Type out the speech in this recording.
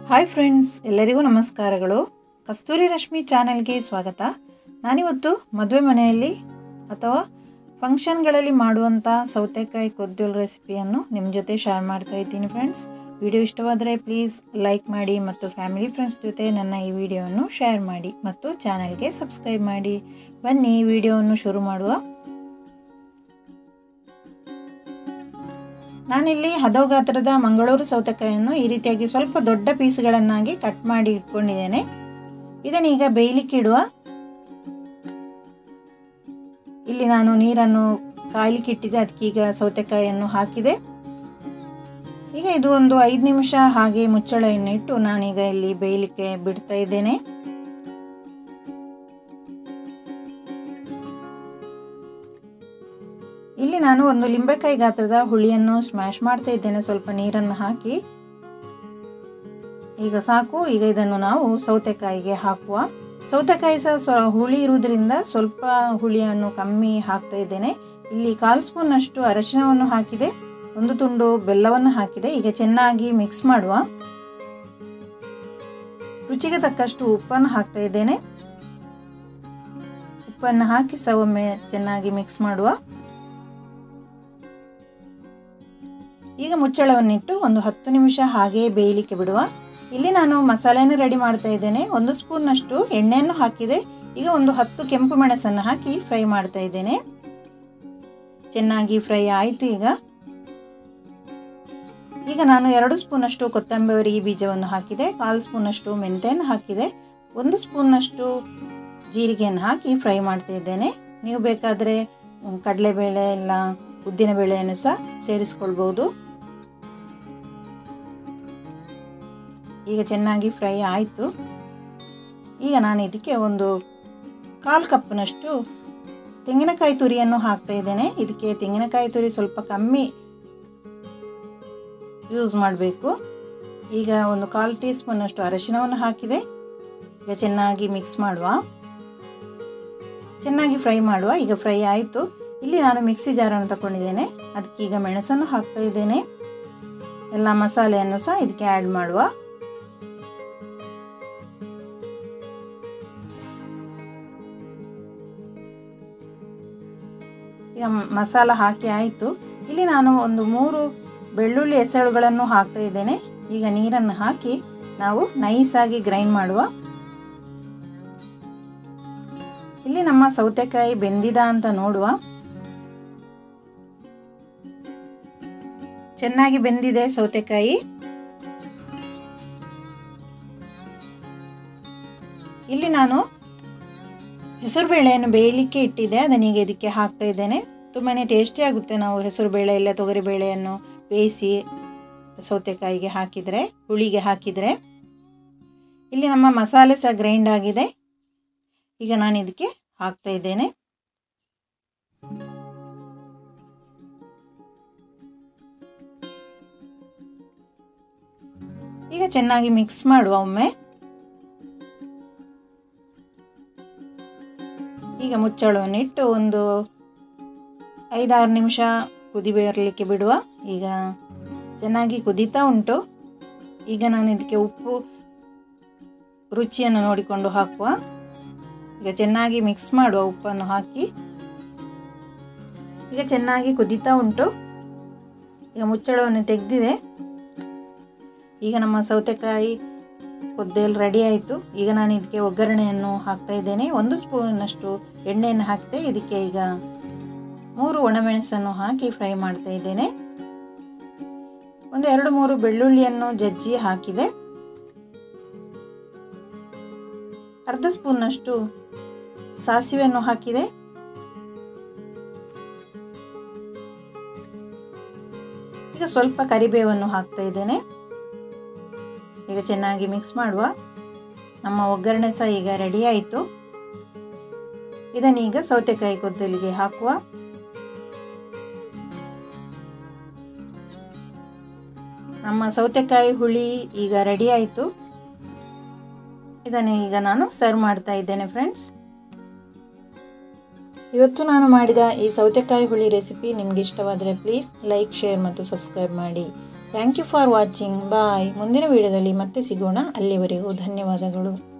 hi friends ಎಲ್ಲರಿಗೂ ನಮಸ್ಕಾರಗಳು ಕಸ್ತೂರಿ ರಶ್ಮಿ ಚಾನೆಲ್ಗೆ ಸ್ವಾಗತ ನಾನಿವತ್ತು ಮದುವೆ ಮನೆಯಲ್ಲಿ ಅಥವಾ ಫಂಕ್ಷನ್ಗಳಲ್ಲಿ ಮಾಡುವಂಥ ಸೌತೆಕಾಯಿ ಕೊದ್ದಲು ರೆಸಿಪಿಯನ್ನು ನಿಮ್ಮ ಜೊತೆ ಶೇರ್ ಮಾಡ್ತಾ ಇದ್ದೀನಿ ಫ್ರೆಂಡ್ಸ್ ವಿಡಿಯೋ ಇಷ್ಟವಾದರೆ ಪ್ಲೀಸ್ ಲೈಕ್ ಮಾಡಿ ಮತ್ತು ಫ್ಯಾಮಿಲಿ ಫ್ರೆಂಡ್ಸ್ ಜೊತೆ ನನ್ನ ಈ ವಿಡಿಯೋವನ್ನು ಶೇರ್ ಮಾಡಿ ಮತ್ತು ಚಾನೆಲ್ಗೆ ಸಬ್ಸ್ಕ್ರೈಬ್ ಮಾಡಿ ಬನ್ನಿ ವಿಡಿಯೋವನ್ನು ಶುರು ಮಾಡುವ ನಾನಿಲ್ಲಿ ಹದವು ಗಾತ್ರದ ಮಂಗಳೂರು ಸೌತೆಕಾಯಿಯನ್ನು ಈ ರೀತಿಯಾಗಿ ಸ್ವಲ್ಪ ದೊಡ್ಡ ಪೀಸ್ಗಳನ್ನಾಗಿ ಕಟ್ ಮಾಡಿ ಇಟ್ಕೊಂಡಿದ್ದೇನೆ ಇದನ್ನೀಗ ಬೇಯಲಿಕ್ಕೆ ಇಡುವ ಇಲ್ಲಿ ನಾನು ನೀರನ್ನು ಕಾಯ್ಲಿಕ್ಕೆ ಇಟ್ಟಿದ್ದೆ ಅದಕ್ಕೀಗ ಸೌತೆಕಾಯಿಯನ್ನು ಹಾಕಿದೆ ಈಗ ಇದು ಒಂದು ಐದು ನಿಮಿಷ ಹಾಗೆ ಮುಚ್ಚಳೆಯನ್ನು ಇಟ್ಟು ನಾನೀಗ ಇಲ್ಲಿ ಬೇಯಲಿಕ್ಕೆ ಬಿಡ್ತಾ ಇದ್ದೇನೆ ಇಲ್ಲಿ ನಾನು ಒಂದು ಲಿಂಬೆಕಾಯಿ ಗಾತ್ರದ ಹುಳಿಯನ್ನು ಸ್ಮ್ಯಾಶ್ ಮಾಡ್ತಾ ಇದ್ದೇನೆ ಸ್ವಲ್ಪ ನೀರನ್ನು ಹಾಕಿ ಈಗ ಸಾಕು ಈಗ ಇದನ್ನು ನಾವು ಸೌತೆಕಾಯಿಗೆ ಹಾಕುವ ಸೌತೆಕಾಯಿ ಸಹ ಸ್ವ ಹುಳಿ ಇರುವುದರಿಂದ ಸ್ವಲ್ಪ ಹುಳಿಯನ್ನು ಕಮ್ಮಿ ಹಾಕ್ತಾ ಇದ್ದೇನೆ ಇಲ್ಲಿ ಕಾಲು ಸ್ಪೂನಷ್ಟು ಅರಶಿನವನ್ನು ಹಾಕಿದೆ ಒಂದು ತುಂಡು ಬೆಲ್ಲವನ್ನು ಹಾಕಿದೆ ಈಗ ಚೆನ್ನಾಗಿ ಮಿಕ್ಸ್ ಮಾಡುವ ರುಚಿಗೆ ತಕ್ಕಷ್ಟು ಉಪ್ಪನ್ನು ಹಾಕ್ತಾ ಇದ್ದೇನೆ ಉಪ್ಪನ್ನು ಹಾಕಿ ಸಹ ಒಮ್ಮೆ ಚೆನ್ನಾಗಿ ಮಿಕ್ಸ್ ಮಾಡುವ ಈಗ ಮುಚ್ಚಳವನ್ನಿಟ್ಟು ಒಂದು ಹತ್ತು ನಿಮಿಷ ಹಾಗೆ ಬೇಯಲಿಕ್ಕೆ ಬಿಡುವ ಇಲ್ಲಿ ನಾನು ಮಸಾಲೆಯನ್ನು ರೆಡಿ ಮಾಡ್ತಾ ಇದ್ದೇನೆ ಒಂದು ಸ್ಪೂನ್ನಷ್ಟು ಎಣ್ಣೆಯನ್ನು ಹಾಕಿದೆ ಈಗ ಒಂದು ಹತ್ತು ಕೆಂಪು ಮೆಣಸನ್ನು ಹಾಕಿ ಫ್ರೈ ಮಾಡ್ತಾ ಇದ್ದೇನೆ ಚೆನ್ನಾಗಿ ಫ್ರೈ ಆಯಿತು ಈಗ ಈಗ ನಾನು ಎರಡು ಸ್ಪೂನಷ್ಟು ಕೊತ್ತಂಬರಿ ಬೀಜವನ್ನು ಹಾಕಿದೆ ಕಾಲು ಸ್ಪೂನಷ್ಟು ಮೆಂತೆಯನ್ನು ಹಾಕಿದೆ ಒಂದು ಸ್ಪೂನ್ನಷ್ಟು ಜೀರಿಗೆಯನ್ನು ಹಾಕಿ ಫ್ರೈ ಮಾಡ್ತಾ ಇದ್ದೇನೆ ನೀವು ಬೇಕಾದರೆ ಕಡಲೆಬೇಳೆ ಇಲ್ಲ ಉದ್ದಿನ ಬೇಳೆಯನ್ನು ಸಹ ಸೇರಿಸ್ಕೊಳ್ಬೋದು ಈಗ ಚೆನ್ನಾಗಿ ಫ್ರೈ ಆಯಿತು ಈಗ ನಾನು ಇದಕ್ಕೆ ಒಂದು ಕಾಲು ಕಪ್ನಷ್ಟು ತೆಂಗಿನಕಾಯಿ ತುರಿಯನ್ನು ಹಾಕ್ತಾ ಇದ್ದೇನೆ ಇದಕ್ಕೆ ತೆಂಗಿನಕಾಯಿ ತುರಿ ಸ್ವಲ್ಪ ಕಮ್ಮಿ ಯೂಸ್ ಮಾಡಬೇಕು ಈಗ ಒಂದು ಕಾಲು ಟೀ ಸ್ಪೂನಷ್ಟು ಅರಶಿನವನ್ನು ಹಾಕಿದೆ ಈಗ ಚೆನ್ನಾಗಿ ಮಿಕ್ಸ್ ಮಾಡುವ ಚೆನ್ನಾಗಿ ಫ್ರೈ ಮಾಡುವ ಈಗ ಫ್ರೈ ಆಯಿತು ಇಲ್ಲಿ ನಾನು ಮಿಕ್ಸಿ ಜಾರನ್ನು ತಗೊಂಡಿದ್ದೇನೆ ಅದಕ್ಕೀಗ ಮೆಣಸನ್ನು ಹಾಕ್ತಾ ಇದ್ದೇನೆ ಎಲ್ಲ ಮಸಾಲೆಯನ್ನು ಸಹ ಇದಕ್ಕೆ ಆ್ಯಡ್ ಮಾಡುವ ಈಗ ಮಸಾಲ ಹಾಕಿ ಆಯಿತು ಇಲ್ಲಿ ನಾನು ಒಂದು ಮೂರು ಬೆಳ್ಳುಳ್ಳಿ ಎಸಳುಗಳನ್ನು ಹಾಕ್ತಾ ಇದ್ದೇನೆ ಈಗ ನೀರನ್ನು ಹಾಕಿ ನಾವು ನೈಸಾಗಿ ಗ್ರೈಂಡ್ ಮಾಡುವ ಇಲ್ಲಿ ನಮ್ಮ ಸೌತೆಕಾಯಿ ಬೆಂದಿದ ಅಂತ ನೋಡುವ ಚೆನ್ನಾಗಿ ಬೆಂದಿದೆ ಸೌತೆಕಾಯಿ ಇಲ್ಲಿ ನಾನು ಹೆಸರು ಬೇಳೆಯನ್ನು ಬೇಯಲಿಕ್ಕೆ ಇಟ್ಟಿದ್ದೆ ಅದನ್ನೀಗ ಇದಕ್ಕೆ ಹಾಕ್ತಾ ಇದ್ದೇನೆ ತುಂಬಾ ಟೇಸ್ಟಿ ಆಗುತ್ತೆ ನಾವು ಹೆಸರು ಬೇಳೆ ಇಲ್ಲ ತೊಗರಿ ಬೇಳೆಯನ್ನು ಬೇಯಿಸಿ ಸೌತೆಕಾಯಿಗೆ ಹಾಕಿದರೆ ಹುಳಿಗೆ ಹಾಕಿದರೆ ಇಲ್ಲಿ ನಮ್ಮ ಮಸಾಲೆ ಸಹ ಗ್ರೈಂಡ್ ಆಗಿದೆ ಈಗ ನಾನು ಇದಕ್ಕೆ ಹಾಕ್ತಾ ಇದ್ದೇನೆ ಈಗ ಚೆನ್ನಾಗಿ ಮಿಕ್ಸ್ ಮಾಡುವ ಒಮ್ಮೆ ಈಗ ಮುಚ್ಚಳವನ್ನು ಇಟ್ಟು ಒಂದು ಐದಾರು ನಿಮಿಷ ಕುದಿ ಬರಲಿಕ್ಕೆ ಬಿಡುವ ಈಗ ಚೆನ್ನಾಗಿ ಕುದೀತಾ ಉಂಟು ಈಗ ನಾನು ಇದಕ್ಕೆ ಉಪ್ಪು ರುಚಿಯನ್ನು ನೋಡಿಕೊಂಡು ಹಾಕುವ ಈಗ ಚೆನ್ನಾಗಿ ಮಿಕ್ಸ್ ಮಾಡುವ ಉಪ್ಪನ್ನು ಹಾಕಿ ಈಗ ಚೆನ್ನಾಗಿ ಕುದೀತಾ ಉಂಟು ಈಗ ಮುಚ್ಚಳವನ್ನು ತೆಗೆದಿದೆ ಈಗ ನಮ್ಮ ಸೌತೆಕಾಯಿ ಕೊದ್ದೇಲು ರೆಡಿ ಆಯಿತು ಈಗ ನಾನು ಇದಕ್ಕೆ ಒಗ್ಗರಣೆಯನ್ನು ಹಾಕ್ತಾ ಇದ್ದೇನೆ ಒಂದು ಸ್ಪೂನಷ್ಟು ಎಣ್ಣೆಯನ್ನು ಹಾಕಿದೆ ಇದಕ್ಕೆ ಈಗ ಮೂರು ಒಣಮೆಣಸನ್ನು ಹಾಕಿ ಫ್ರೈ ಮಾಡ್ತಾ ಇದ್ದೇನೆ ಒಂದು ಎರಡು ಮೂರು ಬೆಳ್ಳುಳ್ಳಿಯನ್ನು ಜಜ್ಜಿ ಹಾಕಿದೆ ಅರ್ಧ ಸ್ಪೂನ್ನಷ್ಟು ಸಾಸಿವೆಯನ್ನು ಹಾಕಿದೆ ಈಗ ಸ್ವಲ್ಪ ಕರಿಬೇವನ್ನು ಹಾಕ್ತಾ ಇದ್ದೇನೆ ಈಗ ಚೆನ್ನಾಗಿ ಮಿಕ್ಸ್ ಮಾಡುವ ನಮ್ಮ ಒಗ್ಗರಣೆ ಸಹ ಈಗ ರೆಡಿ ಆಯಿತು ಇದನ್ನೀಗ ಸೌತೆಕಾಯಿ ಕೊದ್ದಲಿಗೆ ಹಾಕುವ ನಮ್ಮ ಸೌತೆಕಾಯಿ ಹುಳಿ ಈಗ ರೆಡಿ ಆಯಿತು ಇದನ್ನು ಈಗ ನಾನು ಸರ್ವ್ ಮಾಡ್ತಾ ಇದ್ದೇನೆ ಫ್ರೆಂಡ್ಸ್ ಇವತ್ತು ನಾನು ಮಾಡಿದ ಈ ಸೌತೆಕಾಯಿ ಹುಳಿ ರೆಸಿಪಿ ನಿಮ್ಗೆ ಇಷ್ಟವಾದರೆ ಪ್ಲೀಸ್ ಲೈಕ್ ಶೇರ್ ಮತ್ತು ಸಬ್ಸ್ಕ್ರೈಬ್ ಮಾಡಿ thank you for watching bye ಮುಂದಿನ ವಿಡಿಯೋದಲ್ಲಿ ಮತ್ತೆ ಸಿಗೋಣ ಅಲ್ಲಿವರೆಗೂ ಧನ್ಯವಾದಗಳು